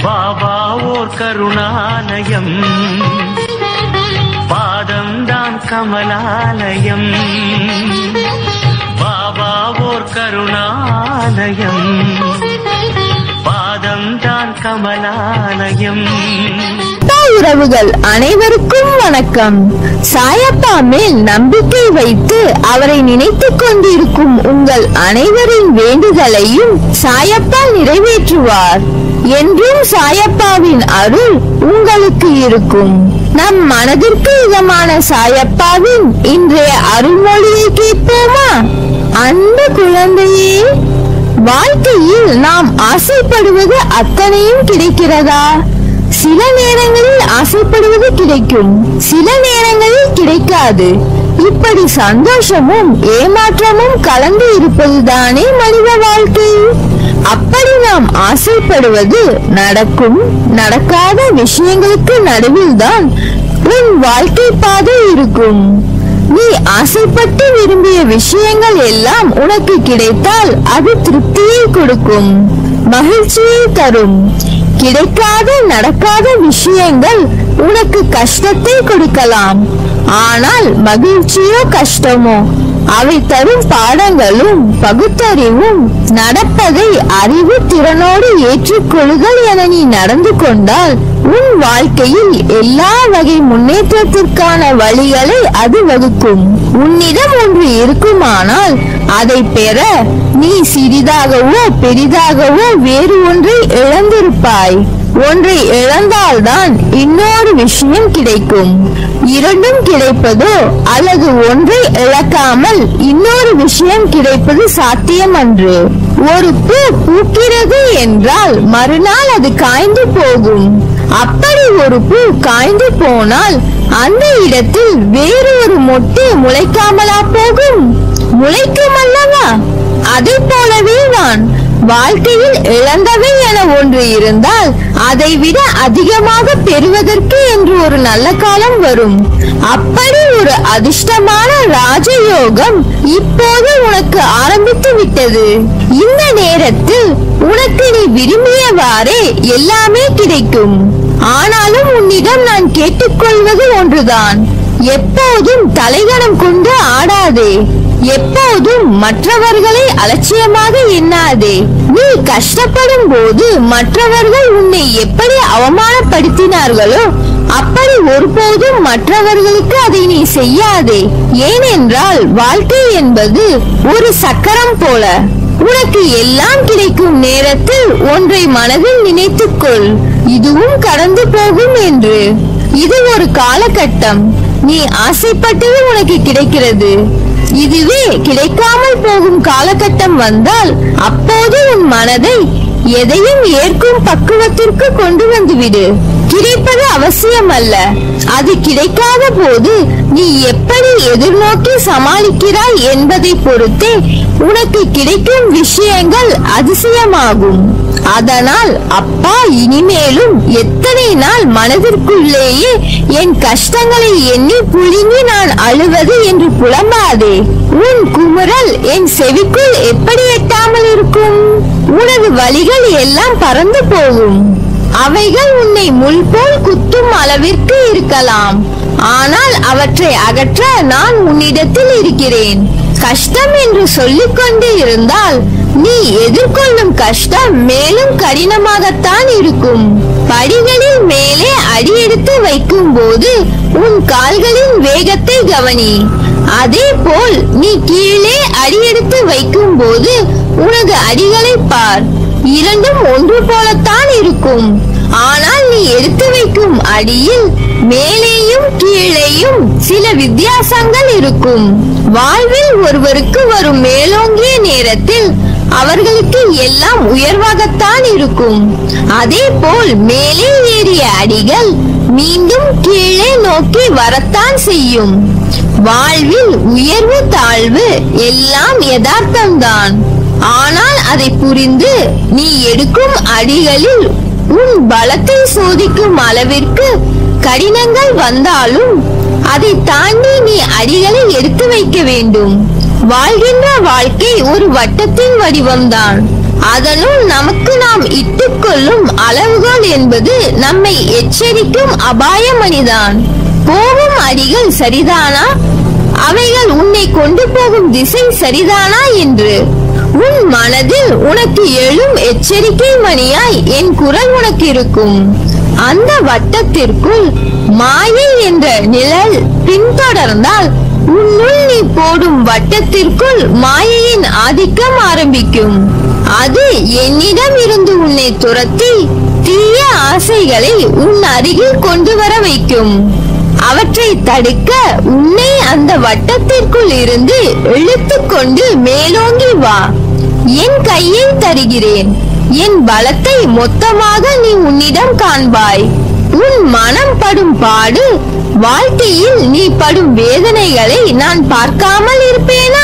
பாபா ஓர் கருணாலயம் பாதம்தான் கமலாலயம் பாபா ஓர் கருணாலயம் பாதம்தான் கமலாலயம் அப்பா உறவுகள் அனைவருக்கும் வணக்கம் சாயப்பா மேல் நம்பிக்கை வைத்து அவரை நினைத்துக் கொண்டிருக்கும் உங்கள் அனைவரின் வேண்டுதலையும் சாயப்பா நிறைவேற்றுவார் என்றும் சாயப்பாவின் அருள் உங்களுக்கு இருக்கும் நம் மனதிற்கு இதமான சாயப்பாவின் இன்றைய அருள்மொழியை கேட்போமா அன்பு குழந்தையே வாழ்க்கையில் நாம் ஆசைப்படுவது அத்தனையும் கிடைக்கிறதா சில நேரங்களில் ஆசைப்படுவது கிடைக்கும் சில நேரங்களில் கிடைக்காது இப்படி சந்தோஷமும் ஏமாற்றமும் கலந்து இருப்பதுதானே மனித வாழ்க்கை அப்படி நாம் ஆசைப்படுவது நடக்கும் நடக்காத விஷயங்களுக்கு நடுவில்தான் உன் வாழ்க்கை பாதை இருக்கும் நீ ஆசைப்பட்டு விரும்பிய விஷயங்கள் எல்லாம் உனக்கு கிடைத்தால் அது திருப்தியை கொடுக்கும் மகிழ்ச்சியை தரும் கிடைக்காத நடக்காத விஷயங்கள் உனக்கு கஷ்டத்தை கொடுக்கலாம் ஆனால் மகிழ்ச்சியோ கஷ்டமோ அவை தரும் பாடங்களும் பகுத்தறிவும் நடப்பதை அறிவு திறனோடு ஏற்றுக்கொள்ளுதல் என நீ நடந்து கொண்டால் உன் வாழ்க்கையில் எல்லா வகை முன்னேற்றத்திற்கான வழிகளை அது வகுக்கும் உன்னிடம் ஒன்று இருக்குமானால் அதை பெற நீ சிறிதாகவோ பெரிதாகவோ வேறு ஒன்றை இழந்திருப்பாய் ஒன்றை இழந்தால்தான் இன்னொரு விஷயம் கிடைக்கும் இரண்டும் கிடைப்பதோ அல்லது ஒன்றை இழக்காமல் இன்னொரு விஷயம் கிடைப்பது சாத்தியமன்று ஒரு பூ பூக்கிறது என்றால் மறுநாள் அது காய்ந்து போகும் அப்படி ஒரு பூ காய்ந்து போனால் அந்த இடத்தில் வேறு ஒரு மொட்டு முளைக்காமலா போகும் முளைக்கும் அல்லவா அதை போலவே நான் வாழ்க்கையில் இழந்தவை என ஒன்று இருந்தால் அதை விட அதிகமாக பெறுவதற்கு என்று ஒரு நல்ல காலம் வரும் அப்படி ஒரு அதிர்ஷ்டமான ராஜயோகம் இப்போது உனக்கு ஆரம்பித்து விட்டது இந்த நேரத்தில் உனக்கு நீ விரும்பியவாறே எல்லாமே கிடைக்கும் ஆனாலும் உன்னிடம் நான் கேட்டுக்கொள்வது ஒன்றுதான் எப்போதும் தலைகணம் கொண்டு ஆடாதே எப்போதும் மற்றவர்களை அலட்சியமாக எண்ணாதே நீ கஷ்டப்படும் போது மற்றவர்கள் உன்னை எப்படி அவமானப்படுத்தினார்களோ அப்படி ஒருபோதும் மற்றவர்களுக்கு அதை நீ செய்யாதே ஏனென்றால் வாழ்க்கை என்பது ஒரு சக்கரம் போல உனக்கு எல்லாம் கிடைக்கும் நேரத்தில் ஒன்றை மனதில் நினைத்துக்கொள் இதுவும் கடந்து போகும் என்று இது ஒரு காலகட்டம் நீ ஆசைப்பட்டது உனக்கு கிடைக்கிறது இதுவே கிடைக்காமல் போகும் காலகட்டம் வந்தால் அப்போது உன் மனதை எதையும் ஏற்கும் பக்குவத்திற்கு கொண்டு வந்துவிடு கிடைப்பது அவசியம் அல்ல அது கிடைக்காத போது நீ எப்படி எதிர்நோக்கி சமாளிக்கிறாய் என்பதை பொறுத்தே உனக்கு கிடைக்கும் விஷயங்கள் அதிசயமாகும் அதனால் அப்பா இனிமேலும் எத்தனை நாள் மனதிற்குள்ளேயே என் கஷ்டங்களை எண்ணி புழுங்கி நான் அழுவது என்று புலம்பாதே உன் குமுறல் என் செவிக்குள் எப்படி எட்டாமல் இருக்கும் உனது வழிகள் எல்லாம் பறந்து போகும் அவைகள் உன்னை முள் போல் குத்தும் அளவிற்கு இருக்கலாம் ஆனால் அவற்றை அகற்ற நான் உன்னிடத்தில் இருக்கிறேன் கஷ்டம் என்று சொல்லிக் கொண்டு இருந்தால் நீ எதிர்கொள்ளும் கஷ்டம் மேலும் கடினமாகத்தான் இருக்கும் படிகளில் மேலே அடியெடுத்து வைக்கும் போது உன் கால்களின் வேகத்தை கவனி அதே போல் நீ கீழே அடியெடுத்து வைக்கும் போது உனது அடிகளை பார் இரண்டும் ஒன்று போலத்தான் இருக்கும் ஆனால் நீ எடுத்து வைக்கும் அடியில் மேலேயும் கீழேயும் சில வித்தியாசங்கள் இருக்கும் வாழ்வில் ஒருவருக்கு வரும் மேலோங்கிய நேரத்தில் அவர்களுக்கு எல்லாம் உயர்வாகத்தான் இருக்கும் அதே போல் மேலே ஏறிய அடிகள் மீண்டும் கீழே நோக்கி வரத்தான் செய்யும் வாழ்வில் உயர்வு தாழ்வு எல்லாம் யதார்த்தம்தான் ஆனால் அதை புரிந்து நீ எடுக்கும் அடிகளில் உன் பலத்தை சோதிக்கும் அளவிற்கு கடினங்கள் வந்தாலும் அதை தாண்டி நீ அடிகளை எடுத்து வைக்க வேண்டும் வாழ்கின்ற வாழ்க்கை ஒரு வட்டத்தின் வடிவம்தான் அதனுள் நமக்கு நாம் இட்டுக்கொள்ளும் அளவுகோல் என்பது நம்மை எச்சரிக்கும் அபாயமணிதான் போகும் அடிகள் சரிதானா அவைகள் உன்னை கொண்டு போகும் திசை சரிதானா என்று உன் மனதில் உனக்கு எழும் எச்சரிக்கை மணியாய் என் குரல் உனக்கு இருக்கும் அந்த வட்டத்திற்குள் மாயை என்ற நிழல் பின்தொடர்ந்தால் உன்னுள் நீ போடும் வட்டத்திற்குள் மாயையின் ஆதிக்கம் ஆரம்பிக்கும் அது என்னிடம் இருந்து உன்னை துரத்தி தீய ஆசைகளை உன் அருகில் கொண்டு வர வைக்கும் அவற்றை தடுக்க உன்னை அந்த வட்டத்திற்குள் இருந்து இழுத்துக் கொண்டு மேலோங்கி வா என் கையை தருகிறேன் என் பலத்தை மொத்தமாக நீ உன்னிடம் காண்பாய் உன் மனம் படும் பாடு வாழ்க்கையில் நீ படும் வேதனைகளை நான் பார்க்காமல் இருப்பேனா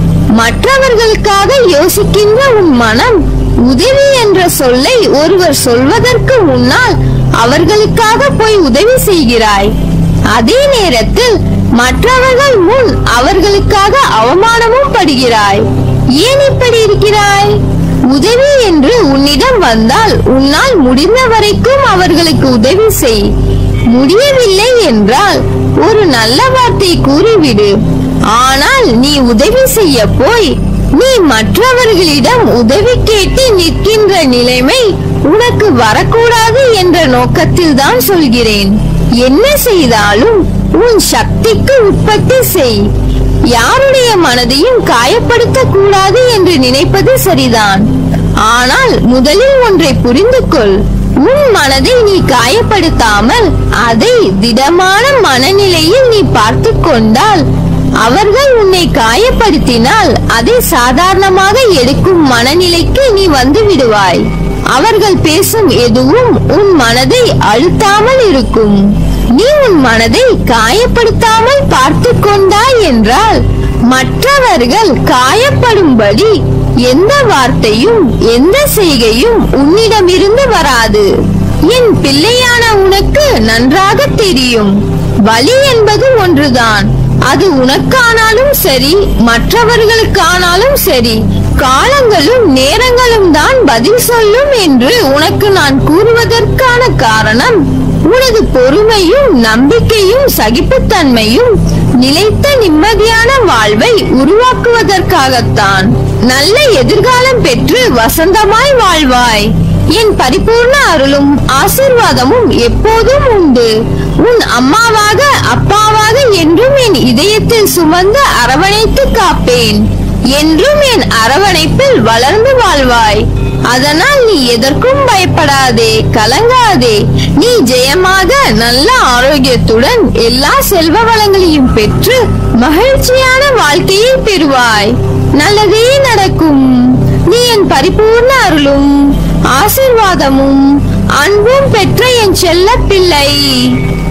மற்றவர்களுக்காக யோசிக்கின்ற உன் மனம் உதவி என்ற சொல்லை ஒருவர் சொல்வதற்கு முன்னால் அவர்களுக்காக போய் உதவி செய்கிறாய் அதே நேரத்தில் மற்றவர்கள் முன் அவர்களுக்காக அவமானமும் படுகிறாய் ஏன் இப்படி இருக்கிறாய் உதவி என்று உன்னிடம் வந்தால் உன்னால் முடிந்த வரைக்கும் அவர்களுக்கு உதவி செய் முடியவில்லை என்றால் ஒரு நல்ல வார்த்தை கூறிவிடு ஆனால் நீ உதவி செய்ய போய் நீ மற்றவர்களிடம் உதவி கேட்டு நிற்கின்ற நிலைமை உனக்கு வரக்கூடாது என்ற நோக்கத்தில் தான் சொல்கிறேன் என்ன செய்தாலும் உன் சக்திக்கு உற்பத்தி செய் யாருடைய மனதையும் காயப்படுத்த கூடாது என்று நினைப்பது சரிதான் ஆனால் முதலில் ஒன்றை புரிந்து கொள் உன் மனதை நீ காயப்படுத்தாமல் அதை திடமான மனநிலையில் நீ பார்த்து கொண்டால் அவர்கள் உன்னை காயப்படுத்தினால் அதை சாதாரணமாக எடுக்கும் மனநிலைக்கு நீ வந்து விடுவாய் அவர்கள் பேசும் எதுவும் உன் மனதை அழுத்தாமல் இருக்கும் நீ உன் மனதை காயப்படுத்தாமல் பார்த்து கொண்டாய் என்றால் மற்றவர்கள் காயப்படும்படி எந்த வார்த்தையும் எந்த செய்கையும் உன்னிடமிருந்து வராது என் பிள்ளையான உனக்கு நன்றாக தெரியும் வலி என்பது ஒன்றுதான் அது உனக்கானாலும் சரி மற்றவர்களுக்கானாலும் சரி காலங்களும் நேரங்களும் தான் பதில் சொல்லும் என்று உனக்கு நான் கூறுவதற்கான காரணம் உனது பொறுமையும் நம்பிக்கையும் சகிப்புத்தன்மையும் நிலைத்த நிம்மதியான வாழ்வை உருவாக்குவதற்காகத்தான் நல்ல எதிர்காலம் பெற்று வசந்தமாய் வாழ்வாய் என் பரிபூர்ண அருளும் ஆசீர்வாதமும் எப்போதும் உண்டு உன் அம்மாவாக அப்பாவாக என்றும் என் இதயத்தில் சுமந்து அரவணைத்து காப்பேன் என்றும் என் அரவணைப்பில் வளர்ந்து வாழ்வாய் அதனால் நீ எதற்கும் பயப்படாதே கலங்காதே நீ ஜெயமாக நல்ல ஆரோக்கியத்துடன் எல்லா செல்வ வளங்களையும் பெற்று மகிழ்ச்சியான வாழ்க்கையை பெறுவாய் நல்லதே நடக்கும் நீ என் பரிபூர்ண அருளும் ஆசிர்வாதமும் அன்பும் பெற்ற என் செல்ல பிள்ளை